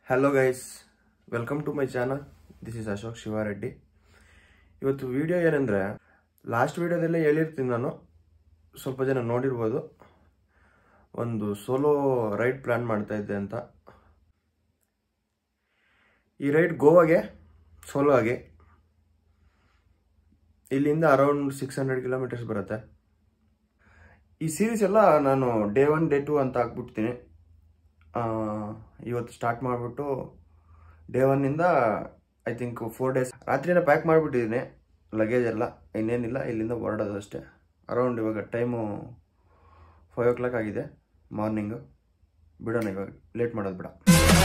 Hello guys welcome to my channel this is Ashok Shivareddy ಇವತ್ತು video ಏನಂದರೆ last ವಿಡಿಯೋದಲ್ಲೇ ಹೇಳಿರ್ತೀನಿ ನಾನು ಸ್ವಲ್ಪ ಜನ ನೋಡಿರ್ಬೋದು ಒಂದು ಸೋಲೋ ರೈಡ್ ಪ್ಲ್ಯಾನ್ ಮಾಡ್ತಾ ಇದ್ದೆ ಅಂತ ಈ ರೈಡ್ ಗೋವಾಗೆ ಸೋಲೋ ಆಗಿ ಇಲ್ಲಿಂದ ಅರೌಂಡ್ ಸಿಕ್ಸ್ ಹಂಡ್ರೆಡ್ ಕಿಲೋಮೀಟರ್ಸ್ ಬರುತ್ತೆ ಈ ಸೀರೀಸ್ ಎಲ್ಲ ನಾನು ಡೇ ಒನ್ ಡೇ ಟು ಅಂತ ಹಾಕ್ಬಿಡ್ತೀನಿ ಆ, ಇವತ್ತು ಸ್ಟಾರ್ಟ್ ಮಾಡಿಬಿಟ್ಟು ಡೇ ಒನ್ನಿಂದ ಐ ಥಿಂಕ್ ಫೋರ್ ಡೇಸ್ ರಾತ್ರಿನ ಪ್ಯಾಕ್ ಮಾಡಿಬಿಟ್ಟಿದ್ದೀನಿ ಲಗೇಜ್ ಎಲ್ಲ ಇನ್ನೇನಿಲ್ಲ ಇಲ್ಲಿಂದ ಹೊರಡೋದು ಅಷ್ಟೇ ಅರೌಂಡ್ ಇವಾಗ ಟೈಮು ಫೈವ್ ಓ ಕ್ಲಾಕ್ ಆಗಿದೆ ಮಾರ್ನಿಂಗು ಬಿಡೋಣ ಇವಾಗ ಲೇಟ್ ಮಾಡೋದು ಬಿಡ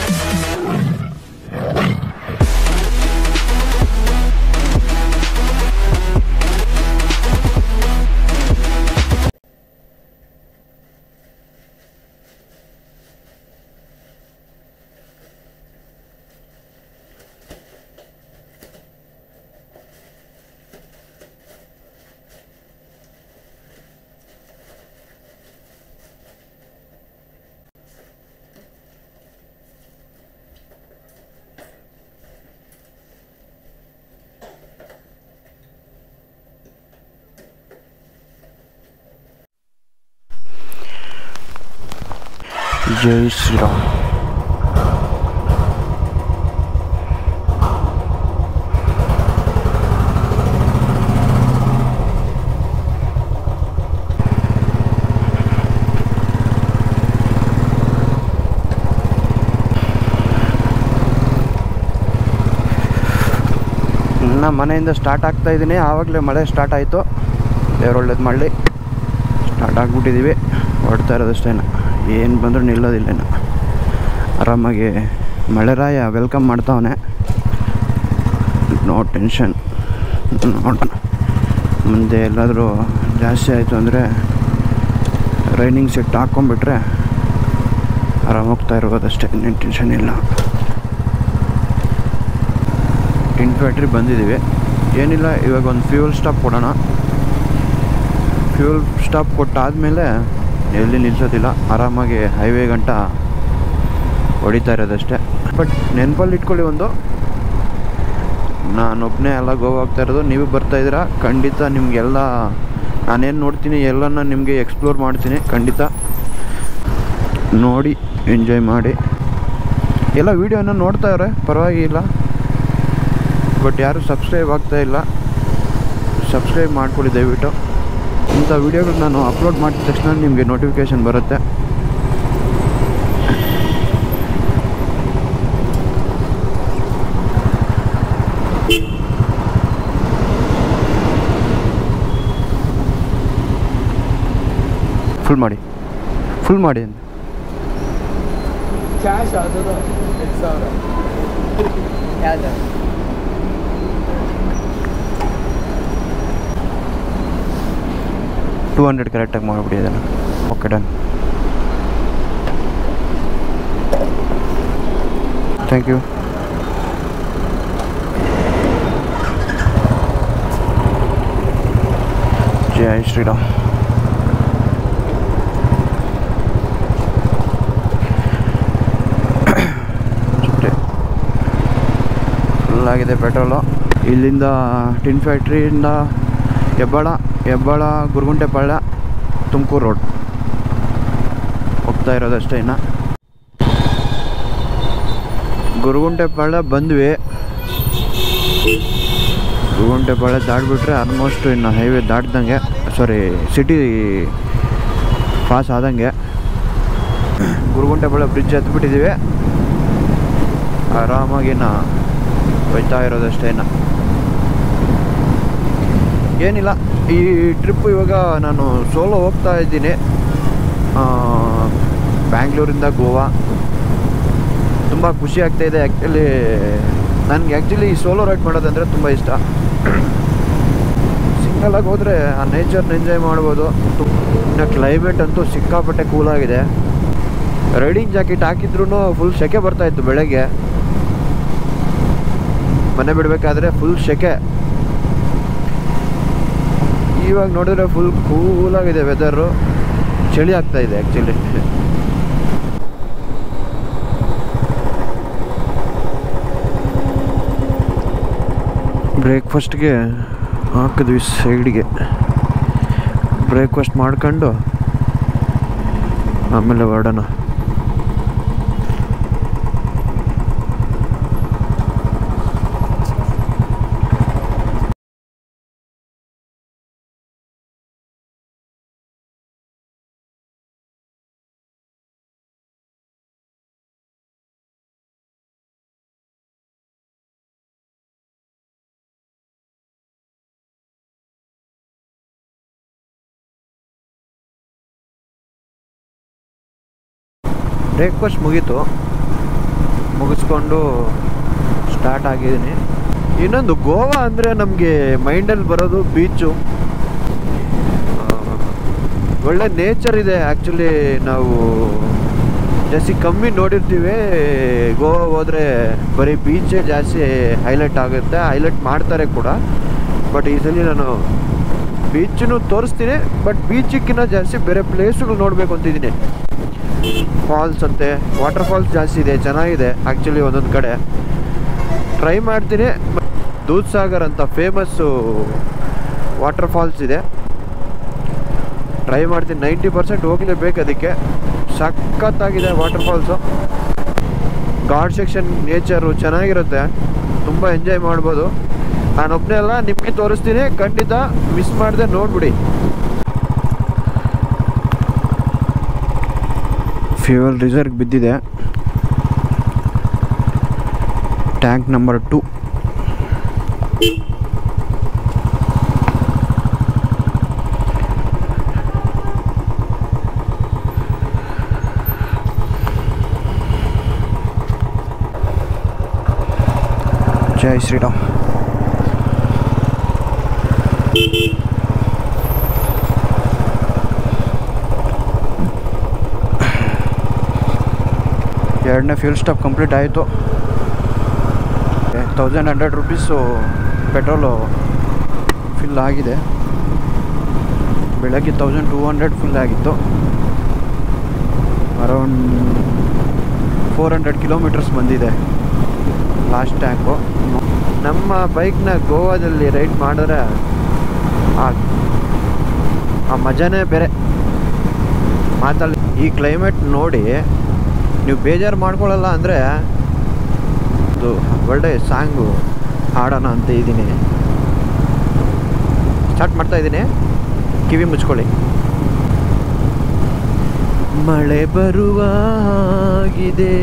ಜೈ ಶ್ರೀರಾಮ್ ನಮ್ಮ ಮನೆಯಿಂದ ಸ್ಟಾರ್ಟ್ ಆಗ್ತಾ ಇದ್ದೀನಿ ಆವಾಗಲೇ ಮಳೆ ಸ್ಟಾರ್ಟ್ ಆಯಿತು ದೇವ್ರು ಒಳ್ಳೇದು ಮಾಡಲಿ ಸ್ಟಾರ್ಟ್ ಆಗಿಬಿಟ್ಟಿದ್ದೀವಿ ಹೊಡ್ತಾ ಇರೋದಷ್ಟೇನ ಏನು ಬಂದರೂ ನಿಲ್ಲೋದಿಲ್ಲೇನು ಆರಾಮಾಗಿ ಮಳೆರಾಯ ವೆಲ್ಕಮ್ ಮಾಡ್ತಾವನೆ ನೋ ಟೆನ್ಷನ್ ನೋಡೋಣ ಮುಂದೆ ಎಲ್ಲಾದರೂ ಜಾಸ್ತಿ ಆಯಿತು ಅಂದರೆ ರೈನಿಂಗ್ ಸೆಟ್ ಹಾಕ್ಕೊಂಬಿಟ್ರೆ ಆರಾಮ ಹೋಗ್ತಾ ಇರ್ಬೋದಷ್ಟೇ ಇನ್ನೇನು ಟೆನ್ಷನ್ ಇಲ್ಲ ಟಿನ್ ಫ್ಯಾಕ್ಟ್ರಿ ಬಂದಿದ್ದೀವಿ ಏನಿಲ್ಲ ಇವಾಗ ಒಂದು ಫ್ಯೂಲ್ ಸ್ಟಾಪ್ ಕೊಡೋಣ ಫ್ಯೂಲ್ ಸ್ಟಾಪ್ ಕೊಟ್ಟಾದಮೇಲೆ ಎಲ್ಲಿ ನಿಲ್ಲಿಸೋದಿಲ್ಲ ಆರಾಮಾಗಿ ಹೈವೇ ಗಂಟ ಹೊಡಿತಾ ಇರೋದಷ್ಟೇ ಬಟ್ ನೆನಪಲ್ಲಿ ಇಟ್ಕೊಳ್ಳಿ ಒಂದು ನಾನೊಬ್ಬನೇ ಎಲ್ಲ ಗೋವಾ ಹೋಗ್ತಾ ಇರೋದು ನೀವು ಬರ್ತಾ ಇದ್ದೀರಾ ಖಂಡಿತ ನಿಮಗೆಲ್ಲ ನಾನೇನು ನೋಡ್ತೀನಿ ಎಲ್ಲನ ನಿಮಗೆ ಎಕ್ಸ್ಪ್ಲೋರ್ ಮಾಡ್ತೀನಿ ಖಂಡಿತ ನೋಡಿ ಎಂಜಾಯ್ ಮಾಡಿ ಎಲ್ಲ ವೀಡಿಯೋನ ನೋಡ್ತಾ ಇವ್ರೆ ಪರವಾಗಿಲ್ಲ ಬಟ್ ಯಾರು ಸಬ್ಸ್ಕ್ರೈಬ್ ಆಗ್ತಾ ಇಲ್ಲ ಸಬ್ಸ್ಕ್ರೈಬ್ ಮಾಡ್ಕೊಳ್ಳಿ ದಯವಿಟ್ಟು ಇಂಥ ವೀಡಿಯೋಗಳು ನಾನು ಅಪ್ಲೋಡ್ ಮಾಡಿದ ತಕ್ಷಣ ನಿಮಗೆ ನೋಟಿಫಿಕೇಷನ್ ಬರುತ್ತೆ ಫುಲ್ ಮಾಡಿ ಫುಲ್ ಮಾಡಿ ಅಂತ ಕ್ಯಾಶ್ ಅದು ಎಂಟು ಸಾವಿರ ಯಾವ್ದು ಟೂ ಹಂಡ್ರೆಡ್ ಕರೆಕ್ಟಾಗಿ ಮಾಡಿಬಿಡಿ ಅದನ್ನು ಓಕೆ ಡನ್ ಥ್ಯಾಂಕ್ ಯು ಜೈ ಶ್ರೀರಾಮ್ ಅಷ್ಟೇ ಫುಲ್ ಆಗಿದೆ ಪೆಟ್ರೋಲು ಇಲ್ಲಿಂದ ಟಿನ್ ಫ್ಯಾಕ್ಟ್ರಿಯಿಂದ ಹೆಬ್ಬಾಳ ಹೆಬ್ಬಾಳ ಗುರುಗುಂಟೆಪಾಳ್ಯ ತುಮಕೂರು ರೋಡ್ ಹೋಗ್ತಾ ಇರೋದಷ್ಟೇ ಇನ್ನು ಗುರುಗುಂಟೆಪಾಳ್ಯ ಬಂದ್ವಿ ಗುರುಗುಂಟೆಪಾಳ್ಯ ದಾಟ್ಬಿಟ್ರೆ ಆಲ್ಮೋಸ್ಟ್ ಇನ್ನು ಹೈವೇ ದಾಟ್ದಂಗೆ ಸಾರಿ ಸಿಟಿ ಪಾಸ್ ಆದಂಗೆ ಗುರುಗುಂಟೆಪಾಳ್ಯ ಬ್ರಿಡ್ಜ್ ಹತ್ಬಿಟ್ಟಿದ್ದೀವಿ ಆರಾಮಾಗಿ ಇನ್ನು ಹೋಯ್ತಾ ಇರೋದಷ್ಟೇ ಇನ್ನು ಏನಿಲ್ಲ ಈ ಟ್ರಿಪ್ಪು ಇವಾಗ ನಾನು ಸೋಲೋ ಹೋಗ್ತಾ ಇದ್ದೀನಿ ಬ್ಯಾಂಗ್ಳೂರಿಂದ ಗೋವಾ ತುಂಬ ಖುಷಿ ಆಗ್ತಾ ಇದೆ ಆ್ಯಕ್ಚುಲಿ ನನಗೆ ಆ್ಯಕ್ಚುಲಿ ಸೋಲೋ ರೈಡ್ ಮಾಡೋದಂದರೆ ತುಂಬ ಇಷ್ಟ ಸಿಂಗಲಾಗಿ ಹೋದರೆ ಆ ನೇಚರ್ನ ಎಂಜಾಯ್ ಮಾಡ್ಬೋದು ತು- ಇನ್ನು ಕ್ಲೈಮೇಟ್ ಅಂತೂ ಸಿಕ್ಕಾಪಟ್ಟೆ ಕೂಲಾಗಿದೆ ರೈಡಿಂಗ್ ಜಾಕೆಟ್ ಹಾಕಿದ್ರೂ ಫುಲ್ ಸೆಕೆ ಬರ್ತಾಯಿತ್ತು ಬೆಳಗ್ಗೆ ಮನೆ ಬಿಡಬೇಕಾದ್ರೆ ಫುಲ್ ಸೆಕೆ ಇವಾಗ ನೋಡಿದ್ರೆ ಫುಲ್ ಕೂಲಾಗಿದೆ ವೆದರು ಚಳಿ ಆಗ್ತಾ ಇದೆ ಆ್ಯಕ್ಚುಲಿ ಬ್ರೇಕ್ಫಾಸ್ಟ್ಗೆ ಹಾಕಿದ್ವಿ ಸೈಡ್ಗೆ ಬ್ರೇಕ್ಫಾಸ್ಟ್ ಮಾಡ್ಕೊಂಡು ಆಮೇಲೆ ಹೊರಡೋಣ ಬ್ರೇಕ್ಫಾಸ್ಟ್ ಮುಗೀತು ಮುಗಿಸ್ಕೊಂಡು ಸ್ಟಾರ್ಟ್ ಆಗಿದ್ದೀನಿ ಇನ್ನೊಂದು ಗೋವಾ ಅಂದರೆ ನಮಗೆ ಮೈಂಡಲ್ಲಿ ಬರೋದು ಬೀಚು ಒಳ್ಳೆ ನೇಚರ್ ಇದೆ ಆ್ಯಕ್ಚುಲಿ ನಾವು ಜಾಸ್ತಿ ಕಮ್ಮಿ ನೋಡಿರ್ತೀವಿ ಗೋವಾ ಹೋದರೆ ಬರೀ ಬೀಚೇ ಜಾಸ್ತಿ ಹೈಲೈಟ್ ಆಗುತ್ತೆ ಹೈಲೈಟ್ ಮಾಡ್ತಾರೆ ಕೂಡ ಬಟ್ ಈ ಸಲ ನಾನು ಬೀಚನ್ನು ತೋರಿಸ್ತೀನಿ ಬಟ್ ಬೀಚಿಗಿನ್ನ ಜಾಸ್ತಿ ಬೇರೆ ಪ್ಲೇಸ್ಗಳು ನೋಡಬೇಕು ಅಂತಿದ್ದೀನಿ ಫಾಲ್ಸ್ ಅಂತೆ ವಾಟರ್ ಫಾಲ್ಸ್ ಜಾಸ್ತಿ ಇದೆ ಚೆನ್ನಾಗಿದೆ ಆ್ಯಕ್ಚುಲಿ ಒಂದೊಂದು ಕಡೆ ಟ್ರೈ ಮಾಡ್ತೀನಿ ದೂದ್ ಸಾಗರ್ ಅಂತ ಫೇಮಸ್ಸು ವಾಟರ್ ಫಾಲ್ಸ್ ಇದೆ ಟ್ರೈ ಮಾಡ್ತೀನಿ ನೈಂಟಿ ಪರ್ಸೆಂಟ್ ಹೋಗಲೇಬೇಕು ಅದಕ್ಕೆ ಸಖತ್ತಾಗಿದೆ waterfalls ghat section nature ಚೆನ್ನಾಗಿರುತ್ತೆ ತುಂಬ ಎಂಜಾಯ್ ಮಾಡ್ಬೋದು ನಾನೊಬ್ಬನೇ ಅಲ್ಲ ನಿಮಗೆ ತೋರಿಸ್ತೀನಿ ಖಂಡಿತ ಮಿಸ್ ಮಾಡದೆ ನೋಡ್ಬಿಡಿ ಫ್ಯೂಯಲ್ ರಿಸರ್ವ್ ಬಿದ್ದಿದೆ ಟ್ಯಾಂಕ್ ನಂಬರ್ ಟು ಜೈ ಶ್ರೀರಾಮ್ ಎರಡನೇ ಫ್ಯೂಲ್ ಸ್ಟಾಪ್ ಕಂಪ್ಲೀಟ್ ಆಯಿತು thousand hundred rupees petrol fill ಆಗಿದೆ ಬೆಳಗ್ಗೆ ತೌಸಂಡ್ ಟೂ ಹಂಡ್ರೆಡ್ ಫಿಲ್ ಆಗಿತ್ತು ಅರೌಂಡ್ ಫೋರ್ ಹಂಡ್ರೆಡ್ ಕಿಲೋಮೀಟರ್ಸ್ ಬಂದಿದೆ ಲಾಸ್ಟ್ ಟ್ಯಾಂಕು ನಮ್ಮ ಬೈಕ್ನ ಗೋವಾದಲ್ಲಿ ರೈಡ್ ಮಾಡಿದ್ರೆ ಆ ಆ ಮಜಾನೇ ಬೇರೆ ಮಾತಾಡಿ ಈ ಕ್ಲೈಮೇಟ್ ನೋಡಿ ನೀವು ಬೇಜಾರು ಮಾಡ್ಕೊಳ್ಳಲ್ಲ ಅಂದರೆ ಒಂದು ಒಳ್ಳೆ ಸಾಂಗು ಹಾಡೋಣ ಅಂತ ಇದ್ದೀನಿ ಸ್ಟಾರ್ಟ್ ಮಾಡ್ತಾ ಇದ್ದೀನಿ ಕಿವಿ ಮುಚ್ಕೊಳ್ಳಿ ಮಳೆ ಬರುವಾಗಿದೆ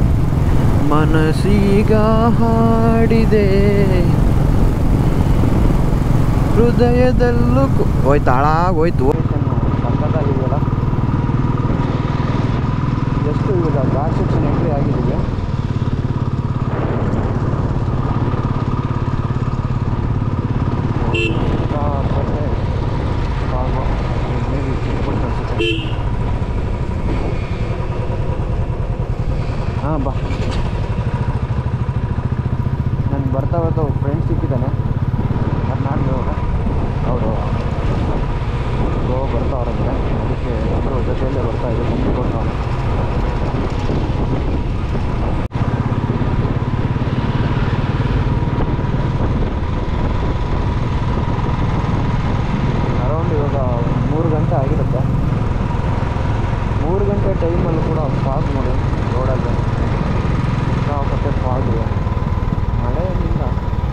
ಮನಸ್ಸೀಗ ಹಾಡಿದೆ ಹೃದಯದಲ್ಲೂ ಕು- ಹೋಯ್ತು ಹಾಳಾಗಿ ಹೋಯ್ತು ಸಕ್ಕತ್ತಾಗಿದೆಯಲ್ಲ ಎಷ್ಟು ಇವಾಗ ಗಾಡ್ ಸೆಕ್ಷನ್ ಎಂಟ್ರಿ ಆಗಿದ್ದೀವಿ ಹಾಂ ಬಾ ನಾನು ಬರ್ತಾ ಬರ್ತಾ ಫ್ರೆಂಡ್ ಸಿಕ್ಕಿದ್ದಾನೆ ಅದು ನಾನು ಇವಾಗ ಅವರು ಗೋವಾ ಬರ್ತಾವ್ರಂತೆ ಅದಕ್ಕೆ ಎಲ್ಲರೂ ಜೊತೆಯಲ್ಲೇ ಬರ್ತಾ ಇದೆ ಮುಂದೆ ಕೊಟ್ಟು ಅರೌಂಡ್ ಇವಾಗ ಮೂರು ಗಂಟೆ ಆಗಿರುತ್ತೆ ಮೂರು ಗಂಟೆ ಟೈಮಲ್ಲೂ ಕೂಡ ಫಾಗ್ ನೋಡಿ ರೋಡಲ್ಲಿ ಸಿಕ್ಕಾಪಟ್ಟೆ ಫಾಗ್ ಇದೆ ಮಳೆಯಿಂದ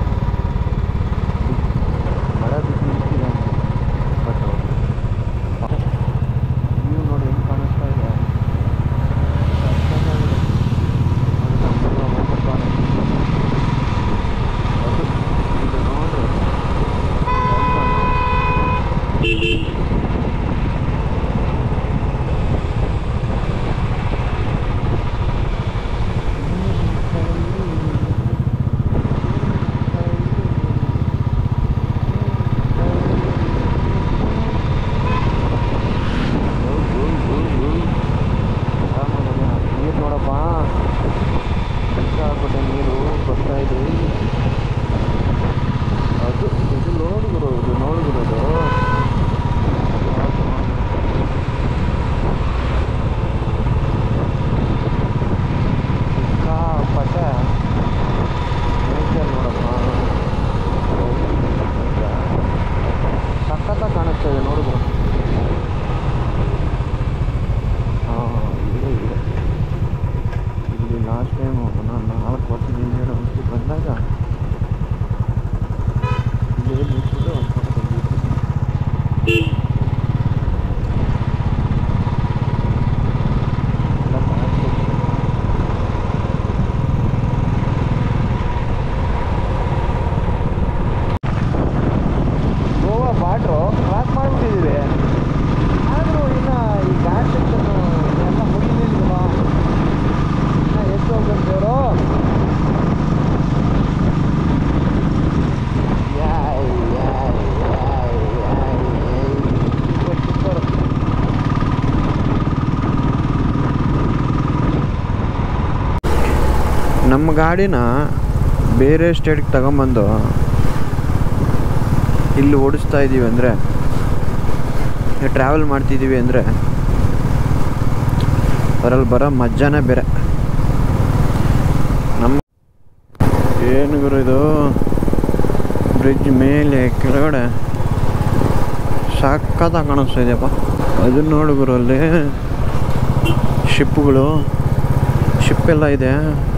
ಮಳೆ ಬಿದ್ದು ನಿಂತಿದೆ ಬಟ್ ವ್ಯೂ ನೋಡಿ ಹೆಂಗೆ ಕಾಣಿಸ್ತಾ ಇದೆ ಸಖತ್ತಾಗಿದೆ. ಲಾಸ್ಟ್ ಟೈಮು ನಾನು ನಾಲ್ಕು ವರ್ಷದ ಹಿಂದೆ ಒಂದ್ಸತಿ ಬಂದಾಗ ಇಲ್ಲೇ ನಿಂತ್ಬಿಟ್ಟು ಒಂದು ಫೋಟೋ ತೆಗೆದಿದ್ದೆ ಎಲ್ಲ ಕಾಣಿಸ್ತಿತ್ತು. ಗೋವಾ ಬಾರ್ಡ್ರು ಕ್ರಾಸ್ ಮಾಡಿಬಿಟ್ಟಿದ್ದೀವಿ ಆದರೂ ಇನ್ನು ಈ ಘಾಟ್ ಸೆಕ್ಷನ್ನು ಎಲ್ಲ ಮುಗಿಲಿಲ್ವಾ ಇನ್ನು ಎಷ್ಟು ಹೋಗ್ಬೇಕು ಇವರು ಯಾಯ್ ಯಾಯ್ ಯಾಯ್ ಯಾಯ್ ಸೂಪರ್ ಸೂಪರ್ ನಮ್ಮ ಗಾಡಿನ ಬೇರೆ ಸ್ಟೇಟ್ಗೆ ತಗೊಂಬಂದು ಇಲ್ಲಿ ಓಡಿಸ್ತಾ ಇದ್ದೀವಿ ಅಂದರೆ ಟ್ರಾವೆಲ್ ಮಾಡ್ತಿದ್ದೀವಿ ಅಂದರೆ ಅದರಲ್ಲಿ ಬರೋ ಮಜ್ಜಾನೇ ಬೇರೆ ನಮ್ಮ ಏನು ಗುರು ಇದು ಬ್ರಿಡ್ಜ್ ಮೇಲೆ ಕೆಳಗಡೆ ಸಖತ್ತಾಗಿ ಕಾಣಿಸ್ತಾ ಇದೆಯಪ್ಪ ಅದನ್ನ ನೋಡು ಗುರು ಅಲ್ಲಿ ಶಿಪ್ಗಳು ಶಿಪ್ ಎಲ್ಲ ಇದೆ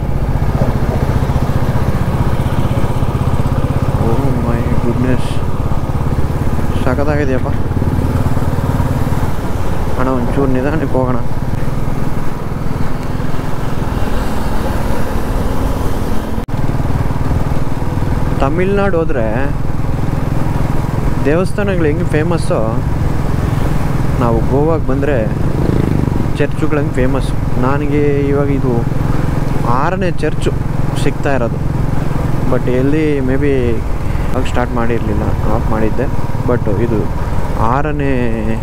ಓ ಮೈ ಗುಡ್ನೆಸ್ ಸಖತ್ತಾಗಿದೆಯಪ್ಪ ಅಣ್ಣ ಒಂಚೂರು ನಿಧಾನಕ್ಕೆ ಹೋಗೋಣ ತಮಿಳ್ನಾಡು ಹೋದರೆ ದೇವಸ್ಥಾನಗಳು ಹೆಂಗೆ ಫೇಮಸ್ಸೋ ನಾವು ಗೋವಾಗೆ ಬಂದರೆ ಚರ್ಚುಗಳು ಹೆಂಗೆ ಫೇಮಸ್ ನನಗೆ ಇವಾಗ ಇದು ಆರನೇ ಚರ್ಚು ಸಿಗ್ತಾ ಇರೋದು ಬಟ್ ಎಲ್ಲಿ ಮೇ ಬಿ ಆಗ ಸ್ಟಾರ್ಟ್ ಮಾಡಿರಲಿಲ್ಲ ಆಫ್ ಮಾಡಿದ್ದೆ ಬಟ್ ಇದು ಆರನೇ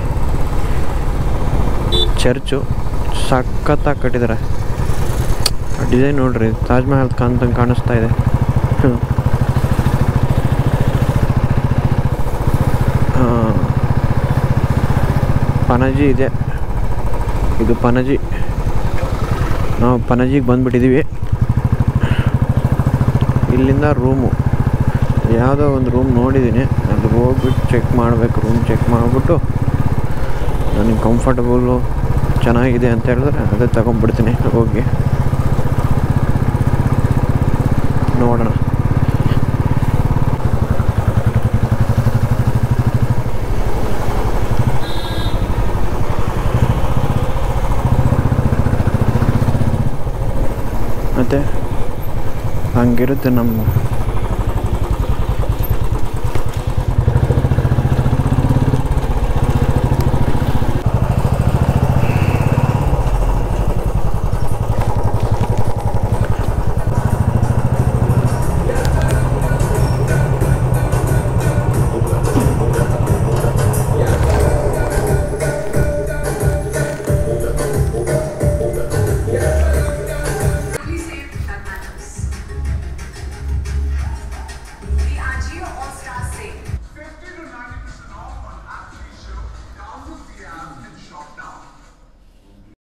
ಚರ್ಚು ಸಖತ್ತಾಗಿ ಕಟ್ಟಿದ್ದಾರೆ ಡಿಸೈನ್ ನೋಡ್ರಿ ತಾಜ್ ಮಹಲ್ ಕಾಣ್ತಂಗೆ ಕಾಣಿಸ್ತಾ ಇದೆ ಆ, ಪಣಜಿ ಇದೆ ಇದು ಪಣಜಿ ನಾವು ಪಣಜಿಗೆ ಬಂದುಬಿಟ್ಟಿದ್ದೀವಿ ಇಲ್ಲಿಂದ ರೂಮು ಯಾವುದೋ ಒಂದು ರೂಮ್ ನೋಡಿದ್ದೀನಿ ಅಲ್ಲಿ ಹೋಗ್ಬಿಟ್ಟು ಚೆಕ್ ಮಾಡಬೇಕು ರೂಮ್ ಚೆಕ್ ಮಾಡಿಬಿಟ್ಟು ನನಗೆ ಕಂಫರ್ಟಬಲು ಚೆನ್ನಾಗಿದೆ ಅಂತ ಹೇಳಿದ್ರೆ ಅದೇ ತಗೊಂಡ್ಬಿಡ್ತೀನಿ ಹೋಗಿ ನೋಡೋಣ ಮತ್ತು ಹಂಗಿರುತ್ತೆ ನಮ್ಮ